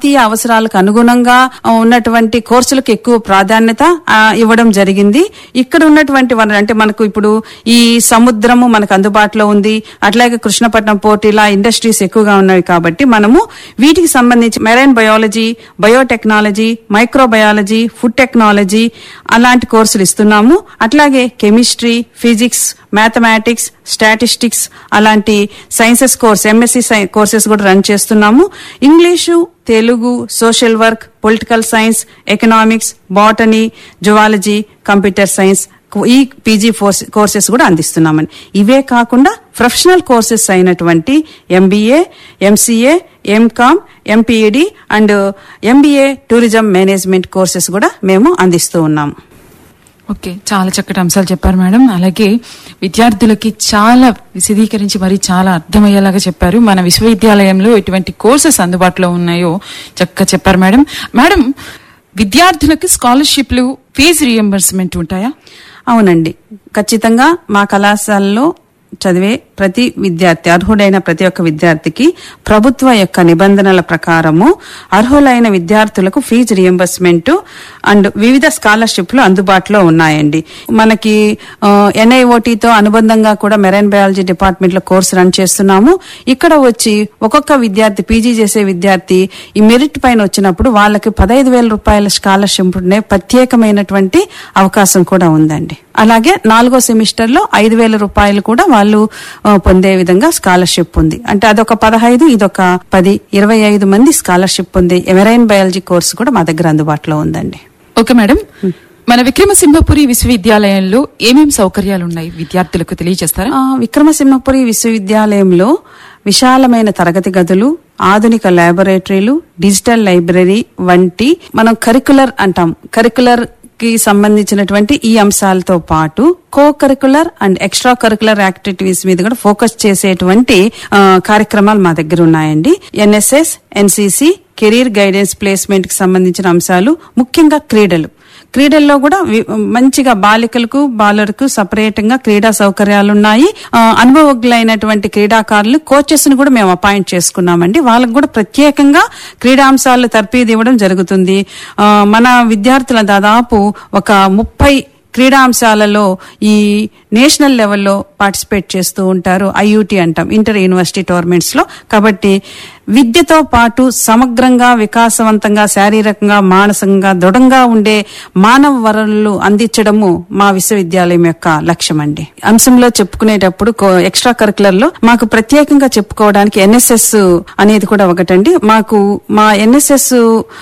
ప్రాంతీయ అవసరాలకు అనుగుణంగా ఆ, ఉన్నటువంటి కోర్సులకు ఎక్కువ ప్రాధాన్యత ఆ, ఇవ్వడం జరిగింది ఇక్కడ ఉన్నటువంటి వనరు అంటే మనకు ఇప్పుడు ఈ సముద్రము మనకు అందుబాటులో ఉంది అట్లాగే కృష్ణపట్నం పోర్ట్ ఇలా ఇండస్ట్రీస్ ఎక్కువగా ఉన్నాయి కాబట్టి మనము వీటికి సంబంధించి marine biology biotechnology microbiology food technology అలాంటి కోర్సులు ఇస్తున్నాము అట్లాగే కెమిస్ట్రీ ఫిజిక్స్ మ్యాథమెటిక్స్ స్టాటిస్టిక్స్ అలాంటి సైన్సెస్ కోర్స్ ఎంఎస్సి కోర్సెస్ కూడా రన్ చేస్తున్నాము English Telugu social work political science economics botany zoology computer science ఈ పీజీ కోర్సెస్ కూడా అందిస్తున్నామని ఇవే కాకుండా ప్రొఫెషనల్ కోర్సెస్ అయినటువంటి MBA MCA MCom MPEd and MBA tourism management courses కూడా మేము అందిస్తూ ఉన్నాము ఓకే చాలా చక్కటి అంశాలు చెప్పారు మేడం అలాగే విద్యార్థులకి చాలా విశదీకరించి మరి చాలా అర్థమయ్యేలాగా చెప్పారు మన విశ్వవిద్యాలయంలో ఎటువంటి కోర్సెస్ అందుబాటులో ఉన్నాయో చక్కగా చెప్పారు మేడం మేడం విద్యార్థులకు స్కాలర్షిప్లు ఫీజు రియంబర్స్మెంట్ ఉంటాయా అవునండి ఖచ్చితంగా మా కళాశాలలో చదివే ప్రతి విద్యార్థి అర్హుడైన ప్రతి ఒక్క విద్యార్థికి ప్రభుత్వ యొక్క నిబంధనల ప్రకారము అర్హులైన విద్యార్థులకు ఫీజు రియంబర్స్మెంట్ అండ్ వివిధ స్కాలర్షిప్లు అందుబాటులో ఉన్నాయండి మనకి ఎన్ఐఓటితో అనుబంధంగా కూడా మెరైన్ బయాలజీ డిపార్ట్మెంట్ లో కోర్సు రన్ చేస్తున్నాము ఇక్కడ వచ్చి ఒక్కొక్క విద్యార్థి పీజీ చేసే విద్యార్థి ఈ మెరిట్ పైన వచ్చినప్పుడు వాళ్ళకి పదహైదు వేల రూపాయల స్కాలర్షిప్ ఉండే ప్రత్యేకమైనటువంటి అవకాశం కూడా ఉందండి అలాగే నాలుగో సెమిస్టర్ లో ఐదు వేల రూపాయలు కూడా వాళ్ళు ఆ, పొందే విధంగా స్కాలర్షిప్ ఉంది అంటే అదొక పదహైదు ఇదొక పది ఇరవై ఐదు మంది స్కాలర్షిప్ పొందే మెరైన్ బయాలజీ కోర్సు కూడా మా దగ్గర అందుబాటులో ఉందండి ఓకే మేడం మన విక్రమసింహపురి విశ్వవిద్యాలయంలో ఏమేం సౌకర్యాలు ఉన్నాయి విద్యార్థులకు తెలియజేస్తారా ఆ, విక్రమసింహపురి విశ్వవిద్యాలయంలో విశాలమైన తరగతి గదులు ఆధునిక ల్యాబొరేటరీలు డిజిటల్ లైబ్రరీ వంటి మనం కరికులర్ అంటాం కరికులర్ కి సంబంధించినటువంటి ఈ అంశాలతో పాటు co curricular and extra curricular activities మీద కూడా ఫోకస్ చేసేటువంటి ఆ, కార్యక్రమాలు మా దగ్గర ఉన్నాయండి NSS NCC career guidance placement కి సంబంధించిన అంశాలు ముఖ్యంగా క్రీడలు క్రీడల్లో కూడా వి- మంచిగా బాలికలకు బాలులకు సపరేట్ గా క్రీడా సౌకర్యాలు ఉన్నాయి ఆ, అనుభవజ్ఞులైనటువంటి క్రీడాకారులు కోచెస్ ని కూడా మేము అపాయింట్ చేసుకున్నామండి వాళ్ళకు కూడా ప్రత్యేకంగా క్రీడాంశాలు తర్పీదు ఇవ్వడం జరుగుతుంది ఆ, మన విద్యార్థుల దాదాపు ఒక ముప్పై క్రీడాంశాలలో ఈ నేషనల్ లెవెల్లో పార్టిసిపేట్ చేస్తూ ఉంటారు ఐయూటీ అంటాం ఇంటర్ యూనివర్సిటీ టోర్నమెంట్స్ లో కాబట్టి విద్యతో పాటు సమగ్రంగా వికాసవంతంగా శారీరకంగా మానసికంగా దృఢంగా ఉండే మానవ వనరులు అందించడము మా విశ్వవిద్యాలయం యొక్క లక్ష్యం అండి అంశంలో చెప్పుకునేటప్పుడు ఎక్స్ట్రా కరికులర్ లో మాకు ప్రత్యేకంగా చెప్పుకోవడానికి ఎన్ఎస్ఎస్ అనేది కూడా ఒకటండి మాకు మా ఎన్ఎస్ఎస్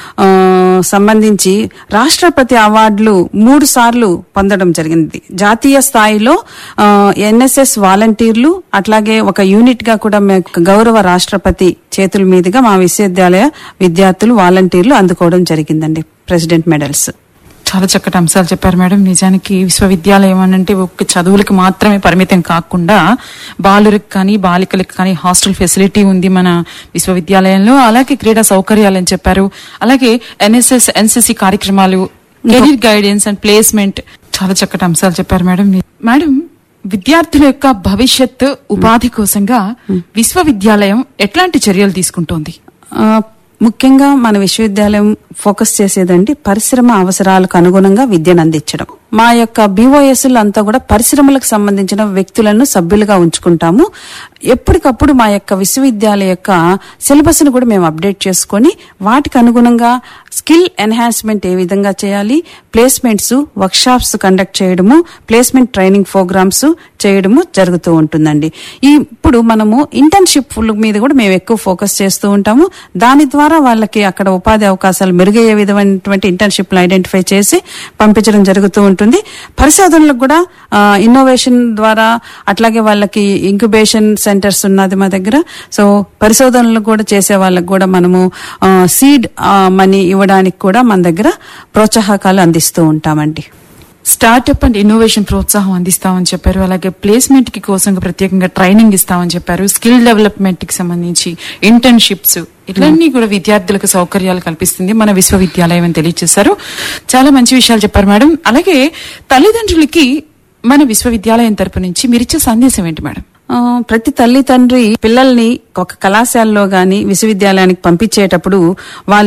సంబంధించి రాష్ట్రపతి అవార్డులు మూడు సార్లు పొందడం జరిగింది జాతీయ స్థాయిలో ఎన్ఎస్ఎస్ వాలంటీర్లు అట్లాగే ఒక యూనిట్ గా కూడా మేము గౌరవ రాష్ట్రపతి చేతుల మీదుగా మా విశ్వవిద్యాలయ విద్యార్థులు వాలంటీర్లు అందుకోవడం జరిగిందండి ప్రెసిడెంట్ మెడల్స్ చాలా చక్కటి అంశాలు చెప్పారు మేడం నిజానికి విశ్వవిద్యాలయం అని అంటే ఒక్క చదువులకు మాత్రమే పరిమితం కాకుండా బాలులకు కానీ బాలికలకు కానీ హాస్టల్ ఫెసిలిటీ ఉంది మన విశ్వవిద్యాలయంలో అలాగే క్రీడా సౌకర్యాలు అని చెప్పారు అలాగే ఎన్ఎస్ఎస్ ఎన్సిసి కార్యక్రమాలు కెరీర్ గైడెన్స్ అండ్ ప్లేస్మెంట్ చాలా చక్కటి అంశాలు చెప్పారు మేడం మేడం విద్యార్థుల యొక్క భవిష్యత్ ఉపాధి కోసంగా విశ్వవిద్యాలయం ఎట్లాంటి చర్యలు తీసుకుంటోంది ఆ, ముఖ్యంగా మన విశ్వవిద్యాలయం ఫోకస్ చేసేదండి పరిశ్రమ అవసరాలకు అనుగుణంగా విద్యను అందించడం మా యొక్క బీఓఎస్ అంతా కూడా పరిశ్రమలకు సంబంధించిన వ్యక్తులను సభ్యులుగా ఉంచుకుంటాము ఎప్పటికప్పుడు మా యొక్క విశ్వవిద్యాలయ యొక్క సిలబస్ ను కూడా మేము అప్డేట్ చేసుకొని వాటికి అనుగుణంగా స్కిల్ ఎన్హాన్స్మెంట్ ఏ విధంగా చేయాలి ప్లేస్మెంట్స్ వర్క్ షాప్స్ కండక్ట్ చేయడము ప్లేస్మెంట్ ట్రైనింగ్ ప్రోగ్రామ్స్ చేయడము జరుగుతూ ఉంటుందండి ఈ ఇప్పుడు మనము ఇంటర్న్షిప్ మీద కూడా మేము ఎక్కువ ఫోకస్ చేస్తూ ఉంటాము దాని ద్వారా వాళ్ళకి అక్కడ ఉపాధి అవకాశాలు మెరుగయ్యే విధమైనటువంటి ఇంటర్న్షిప్లు ఐడెంటిఫై చేసి పంపించడం జరుగుతూ ఉంటుంది పరిశోధనలకు కూడా ఇన్నోవేషన్ ద్వారా అట్లాగే వాళ్ళకి ఇంక్యుబేషన్ సెంటర్స్ ఉన్నది మా దగ్గర సో పరిశోధనలు కూడా చేసే వాళ్ళకి కూడా మనము సీడ్ మనీ ఇవ్వడానికి కూడా మన దగ్గర ప్రోత్సాహకాలు అందిస్తూ ఉంటామండి స్టార్టప్ అండ్ ఇన్నోవేషన్ ప్రోత్సాహం అందిస్తామని చెప్పారు అలాగే ప్లేస్మెంట్ కి కోసం ప్రత్యేకంగా ట్రైనింగ్ ఇస్తామని చెప్పారు స్కిల్ డెవలప్మెంట్ కి సంబంధించి ఇంటర్న్షిప్స్ ఇట్లన్నీ కూడా విద్యార్థులకు సౌకర్యాలు కల్పిస్తుంది మన విశ్వవిద్యాలయం అని తెలియజేశారు చాలా మంచి విషయాలు చెప్పారు మేడం అలాగే తల్లిదండ్రులకి మన విశ్వవిద్యాలయం తరపు నుంచి మీరిచ్చే సందేశం ఏంటి మేడం ఆ, ప్రతి తల్లి తండ్రి పిల్లల్ని ఒక కళాశాలలో గాని విశ్వవిద్యాలయానికి పంపించేటప్పుడు వాళ్ళు